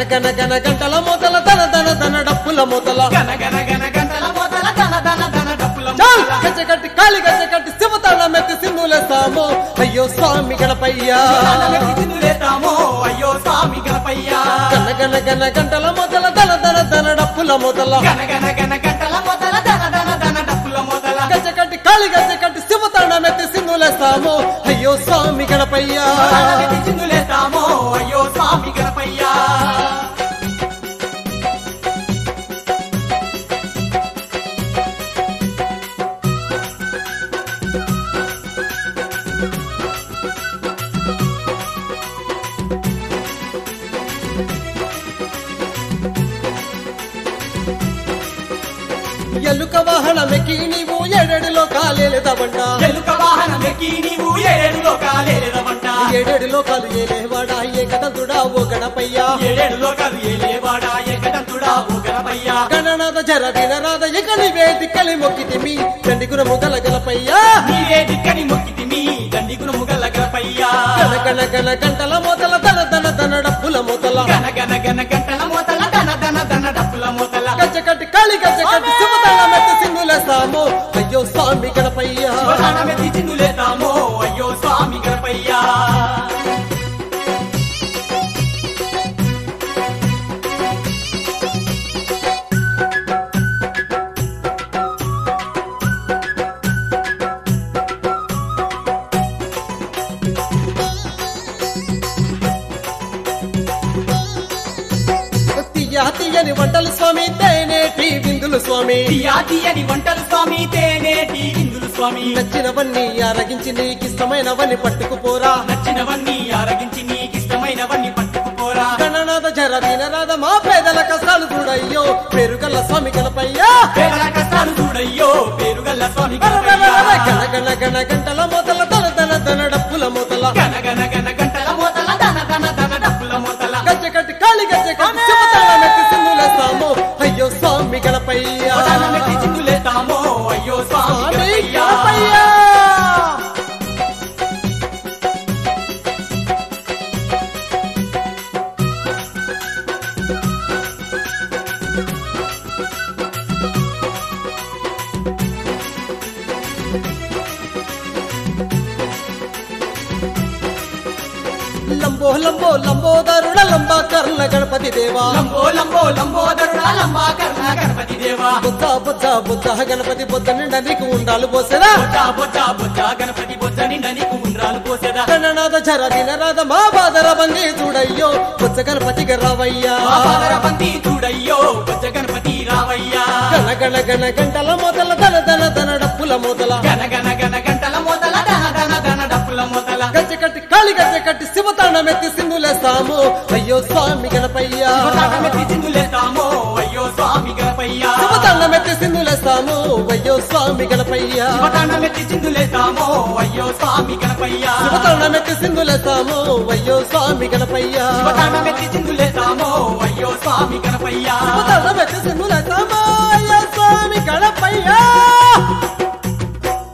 గన గన గంటల మొదల దన దన దన డప్పుల మొదల గన గన గన గంటల మొదల ధన ధన ధన డప్పుల చాల్ మొదల. గజ కట్టి కాళి గజ కట్టి శివతాళం ఎత్తి సింధులేస్తాము అయ్యో స్వామి గణపయ్యా ధనమెత్తి చిందులేస్తామో అయ్యో స్వామి గణపయ్య గన గన గన గంటల మొదల దన దన దన డప్పుల మొదల గన గన గన గంటల మొదల ధన ధన ధన డప్పుల మొదల గజ కట్టి కాళి గజ కట్టి శివతాళం ఎత్తి సింధులేస్తాము అయ్యో స్వామి గణపయ్యా ధనమెత్తి చిందులేస్తామో అయ్యో స్వామి గణపయ్య ఎలుక వాహనమెక్కి నీవు ఏడేడులో కాలేలేదవంట ఎలుక వాహనం ఎక్కి నీవు ఏడు లోకాలేదవంట ఏడేడు లోకాలు ఏలేవాడా ఏకదంతుడా ఓ గణపయ్యా ఏడేడు లోకాలు ఏలేవాడా ఏకదంతుడా ఓ గణపయ్య గణనాథ జర వినరాధ ఇక నీవే దిక్కలి మొక్కితిమి తండ్రి గుణము గల గలపయ్యా నీవే దిక్కని మొక్కితిమి దండి గుణము గల గణపయ్య గణ గణ గణ గంటల మొదల దన దన దన డప్పుల మొదల గన గన గన గంటల మొదల ధన ధన ధన డప్పుల మొదల గజ్జ కట్టి కాళి గజ్జ కట్టి శివతాళం ఎత్తి సింధులేస్తాము అయ్యో స్వామి గణపయ్యా శివదానమెత్తి చిందులేతామో అయ్యో స్వామి గణపయ్య తీయ తీయని వంటలు స్వామి తేనేటి విందులు స్వామి తీయా తీయని వంటలు స్వామి తేనేటి విందులు స్వామి నచ్చినవన్నీ ఆరగించి నీకిష్టమైనవన్నీ పట్టుకుపోరా నచ్చినవన్నీ ఆరగించి నీకిష్టమైనవన్నీ పట్టుకుపోరా గణనాథ జర వినరాధ మా పేదల కష్టాలు చూడయ్యో పెరుగల్ల స్వామి గణపయ్యా పేదల కష్టాలు చూడయ్యో పేరుగల్ల స్వామి గణ గణపయ్య గణ గణ గంటల మొదల దన దన దన డప్పుల మొదల గన గన గన గంటల మొదల ధన ధన ధన డప్పుల మొదల గజ్జ కట్టి కాళి గజ్జ కట్టి శివతాళం ఎత్తి సింధులేస్తాము అయ్యో స్వామి గణపయ్యా శివదానమెత్తి చిందులేతామో అయ్యో స్వామి స్వామి గణపయ్య గణపయ్యా లంబో లంబో లంబోదరుడ లంబాకర్ణ గణపతి దేవా లంబో లంబో లంబోదరుడ లంబాకర్ణ గణపతి దేవా బుద్ధ బుద్ధ బుద్ధ గణపతి బుద్ధ నిండా నీకు ఉండాలి పోసేదా బొజ్జ బొజ్జ బొజ్జ గణపతి బొజ్జ నిండా నీకు ఉండ్రాలు పోసేదా గణనాథ జర వినరాధ మా బాదర బంది చూడయ్యో బుద్ధ గణపతి రావయ్యా పాపర బంతి చూడయ్యో బొజ్జ గణపతి రావయ్యా గణ గణ గణ గంటల మొదల దన దన దన డప్పుల మొదల గన గన గన గంటల మొదల ధన ధన ధన డప్పుల మొదల గజ్జ కట్టి కాళి గజ్జ కట్టి శివతాణం ఎత్తి సింధులేస్తాము అయ్యో స్వామి గణపయ్యా శివతాండమెత్తి చిందులేస్తామో అయ్యో స్వామి గణపయ్య శివతాండం ఎత్తి సింధులేస్తాము అయ్యో స్వామి గణపయ్యా శివతాండమెత్తి చిందులేస్తామో అయ్యో స్వామి గణపయ్య శివతాండం ఎత్తి సింధులేస్తాము అయ్యో స్వామి గణపయ్యా శివతాండమెత్తి చిందులేస్తామో అయ్యో స్వామి గణపయ్య శివతాండం ఎత్తి